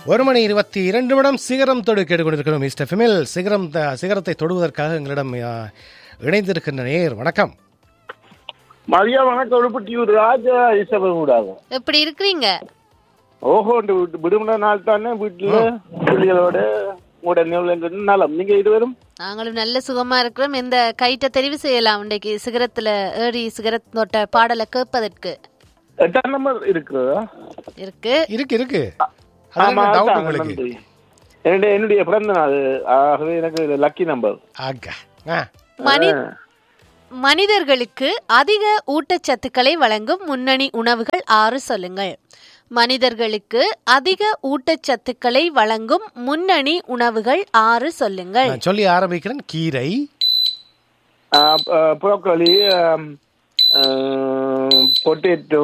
ஒரு மணி இருபத்தி இரண்டு நிமிடம் சிகரம் தொடு கேட்டுக்கொண்டிருக்கிறோம் மிஸ்டர் ஃபிமில் சிகரம் த- சிகரத்தை தொடுவதற்காக எங்களிடம் ஆ, இணைந்திருக்கின்ற நேர் வணக்கம் மதியம் வணக்கம் உடுப்பட்டியூர் ராஜா ரிஷபம் கூடாகும் எப்படி இருக்கிறீங்க ஓஹோ இந்த வீட்டு- விடுமுறை நாள் தானே வீட்டுல பிள்ளைகளோட உடனே நலம் நீங்க இருவரும் நாங்களும் நல்ல சுகமா இருக்கிறோம் இந்த கைட்ட தெரிவு செய்யலாம் இன்றைக்கு சிகரத்துல ஏறி சிகரத்தோட்ட பாடலை கேட்பதற்கு எட்டாம் நம்பர் இருக்கிறதா இருக்கு இருக்கு இருக்கு ஆமா டவுட் அதான் உங்களுக்கு நன்றி. என்னுடைய என்னுடைய பிறந்த நாள் ஆகவே எனக்கு லக்கி நம்பர் ஆக்கா ஆ மனி மனிதர்களுக்கு அதிக ஊட்டச்சத்துக்களை வழங்கும் முன்னணி உணவுகள் ஆறு சொல்லுங்கள் மனிதர்களுக்கு அதிக ஊட்டச்சத்துக்களை வழங்கும் முன்னணி உணவுகள் ஆறு சொல்லுங்கள் நான் சொல்லி ஆரம்பிக்கிறேன் கீரை ப்ரோக்கோலி பொட்டேட்டோ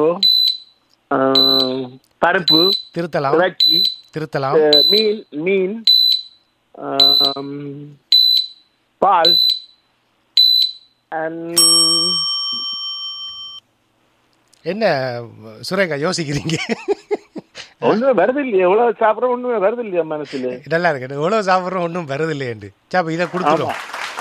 பருப்பு திருத்தலாம் இறைச்சி திருத்தலாம் அஹ், மீன் மீன் ஆம், பால் and என்ன சுரேகா யோசிக்கிறீங்க ஒண்ணுமே வருது இல்லையா எவ்வளவு சாப்பிட ஒண்ணுமே வருது இல்லையா மனசுல நல்லா இருக்கு எவ்வளவு சாப்பிட்றோம் ஒன்றும் வருது இல்லையண்டு சாப்ப இதை கொடுத்துரும்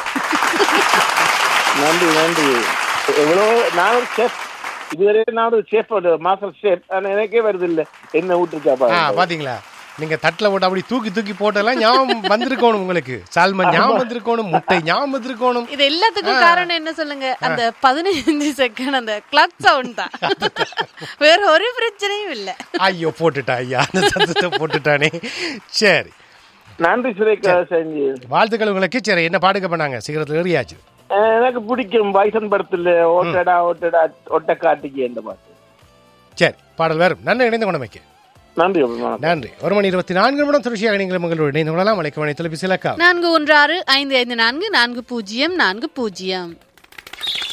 நன்றி நன்றி எவ்வளோ நான் ஒரு செஃப் இதுவரை நான் ஒரு செஃப் மாஸ்டர் செஃப் ஆனா எனக்கே வருது இல்ல என்ன ஊட்டு ஆ சாப்பாடு பாத்தீங்களா நீங்க தட்டுல போட்டு அப்படி தூக்கி தூக்கி போட்டெல்லாம் ஞாபகம் வந்திருக்கணும் உங்களுக்கு சால்மன் ஞாபகம் வந்திருக்கணும் முட்டை ஞாபகம் வந்திருக்கணும் இது எல்லாத்துக்கும் காரணம் என்ன சொல்லுங்க அந்த பதினஞ்சு செகண்ட் அந்த கிளாக் சவுண்ட் தான் வேற ஒரு பிரச்சனையும் இல்ல ஐயோ போட்டுட்டா ஐயா அந்த சத்தத்தை போட்டுட்டானே சரி நன்றி சுரேகா செஞ்சு வாழ்த்துக்கள் உங்களுக்கு சரி என்ன பாடுக்க பண்ணாங்க சீக்கிரத்தில் ஏறியாச்சு எனக்கு பிடிக்கும் வைசன் படத்துல ஓட்டடா ஓட்டடா ஒட்ட காட்டிக்கு இந்த பாட்டு சரி பாடல் வரும் நன்றி இணைந்து கொண்டமைக்கு நன்றி வணக்கம். நன்றி ஒரு மணி இருபத்தி நான்கு நிமிடம் தொடர்ச்சியாக நீங்கள் உங்களோடு இணைந்து கொள்ளலாம் அழைக்க வேண்டிய தொலைபேசி இலக்கம் நான்கு ஒன்று ஆறு ஐந்து ஐந்து நான்கு நான்கு பூஜ்ஜியம் நான்கு பூஜ்ஜியம்